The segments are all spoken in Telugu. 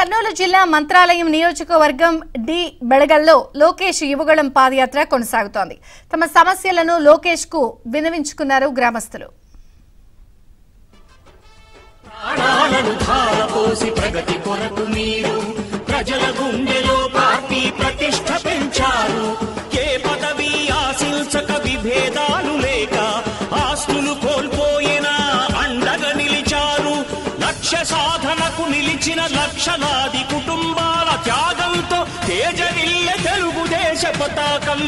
కర్నూలు జిల్లా మంత్రాలయం నియోజకవర్గం డి బెళగల్లో లోకేష్ యువగళం పాదయాత్ర కొనసాగుతోంది తమ సమస్యలను లోకేష్ కు వినవించుకున్నారు గ్రామస్తులు ప్రాణాలను ధారపోసి ప్రగతి కొరకు మీరు ప్రజల గుండెలో పార్టీ ప్రతిష్ట పెంచారు ఏ పదవి ఆశించక విభేదాలు లేక ఆస్తులు కోల్పోయినా అండగా నిలిచారు లక్ష్య సాధనకు నిలిచిన లక్షలాది కుటుంబాల త్యాగంతో తేజరిల్లె తెలుగుదేశ పతాకం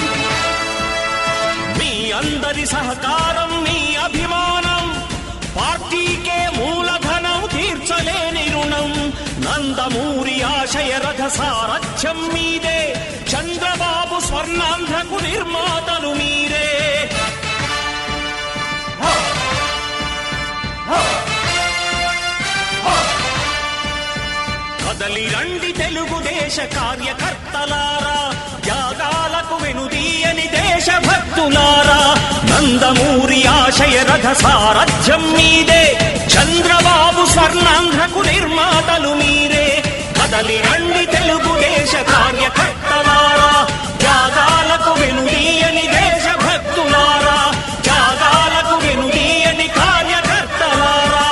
మీ అందరి సహకారం మీ అభిమానం పార్టీకే మూలధనం తీర్చలేని రుణం నందమూరి ఆశయ రథ సారథ్యం మీదే చంద్రబాబు స్వర్ణాంధ్రకు నిర్మాతలు మీరే కదలి రండి తెలుగుదేశ కార్యకర్తలారా త్యాగాలకు వెనుదీయని దేశభక్తులారా నందమూరి ఆశయ రథ సారథ్యం మీదే చంద్రబాబు స్వర్ణాంధ్రకు నిర్మాతలు మీరే కదలి రండి తెలుగుదేశ కార్యకర్తలారా త్యాగాలకు వెనుదీయని దేశభక్తులారా త్యాగాలకు వెనుదీయని కార్యకర్తలారా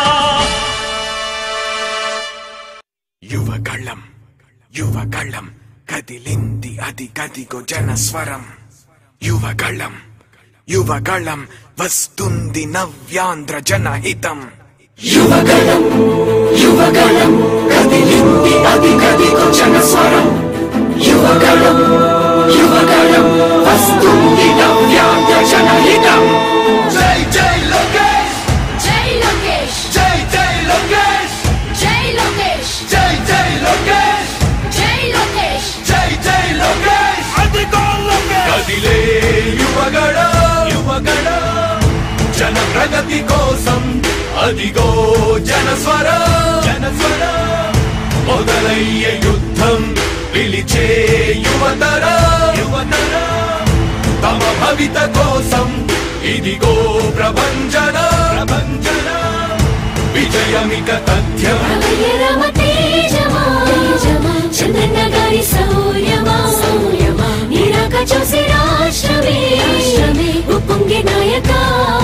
యువగళం యువగళం కదిలింది అది కదిగో జనస్వరం యువగళం యువగళం వస్తుంది నవ్యాంధ్ర జనహితం యువగళం యువగళం కదిలింది అది కదిగో జనస్వరం యువగళం యువగళం వస్తుంది నవ్యాంధ్ర జనహితం జై జై లోకేష్ జై లోకేష్ జై జై లోకేష్ జై లోకేష్ జై జై లోకేష్ జై లోకేష్ జై జై లోకేష్ కదిలే యువగడ యువగడ జన ప్రగతి కోసం అదిగో జనస్వర జనస్వర మొదలయ్యే యుద్ధం పిలిచే యువతర యువతర తమ భవిత కోసం ఇదిగో ప్రభంజన ప్రభంజన విజయమిక తథ్యం రమయ రమ తేజమా చంద్రన్న గారి శౌర్యమా నిరాక చూసి రాష్ట్రమే ఉప్పొంగే నాయక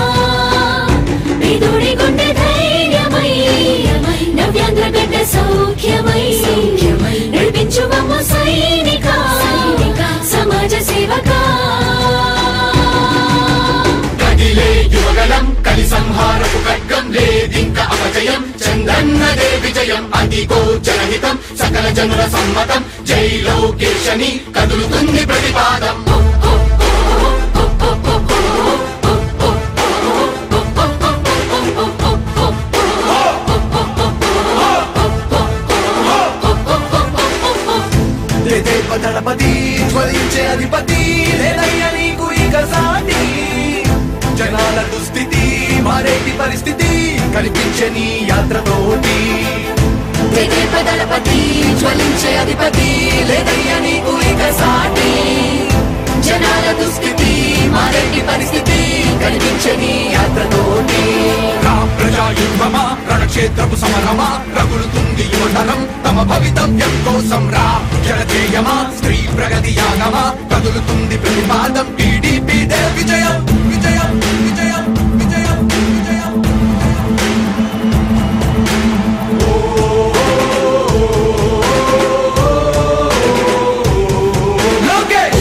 పేదోడి గుండె ధైర్యమై నవ్యాంధ్ర గడ్డ సౌఖ్యమై నడిపించు మమ్మ సైనిక సమాజ సేవకా కదిలే యువగలం కలి సంహారపు ఖడ్గం లేదింక అపజయం చంద్రన్నదే విజయం అదిగో జనహితం సకల జనుల సమ్మతం జై లోకేశని కదులుతుంది ప్రతిపాదం దళపతి జ్వలించే అధిపతి లేదయ్య నీకు ఇక సాటి జనాల దుస్థితి మారేటి పరిస్థితి కనిపించే నీ యాత్రతోటి తెగేప దళపతి జ్వలించే అధిపతి లేదయ్య నీకు ఇక సాటి జనాల దుస్థితి మారేటి పరిస్థితి కనిపించని యాత్రతోటి రా ప్రజాయుద్ధమా రణక్షేత్రపు సమరమా రగులుతుంది యువతరం తమ భవితవ్యం కోసం రా జనజేయమా స్త్రీ ప్రగతి యాగమా కదులుతుంది ప్రతిపాదం టీడీపీ దే విజయం విజయం విజయం విజయం విజయం లోకేష్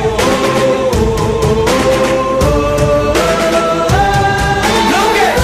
లోకేష్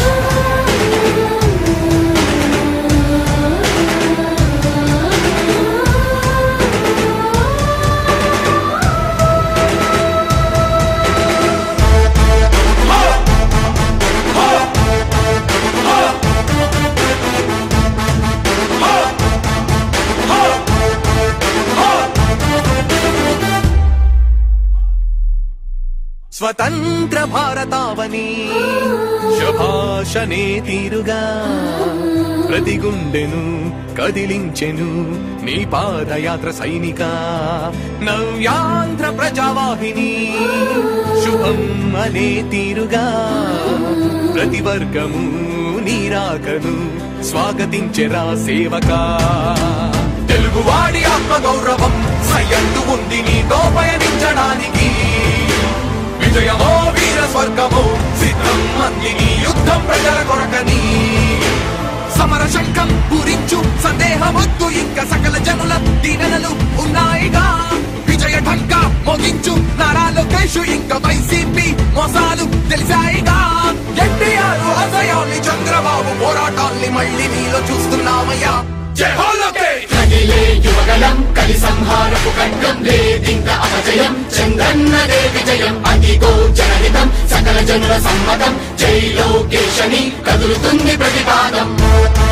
స్వతంత్ర భారతావని శభాషనే తీరుగా ప్రతి గుండెను కదిలించెను నీ పాదయాత్ర సైనిక నవ్యాంధ్ర ప్రజావాహిని శుభం అనే తీరుగా ప్రతి వర్గము నీరాకను స్వాగతించెరా సేవకా తెలుగువాడి ఆత్మ గౌరవం సయ్యందు ఉంది నీతో పయనించడానికి విజయమో వీర స్వర్గమో సిద్ధం అందిని యుద్ధం ప్రజల కొరకని సమర శంఖం పూరించు సందేహమొద్దు ఇంకా సకల జనుల దీనెనలు ఉన్నాయిగా విజయ ఢంక మోగించు నారా లోకేష్ ఇంకా వైసీపీ మోసాలు తెలిసాయిగా ఎన్టీఆర్ ఆశయాల్ని చంద్రబాబు పోరాటాల్ని మళ్ళీ నీలో చూస్తున్నామయ్యా జై హో లోకేష్ కదిలే యువగలం కలి సంహారపు ఖడ్గం లేదింక అపజయం చంద్రన్నదే విజయం అదిగో జనహితం సకల జనుల సమ్మతం జై లోకేశని కదులుతుంది ప్రతిపాదం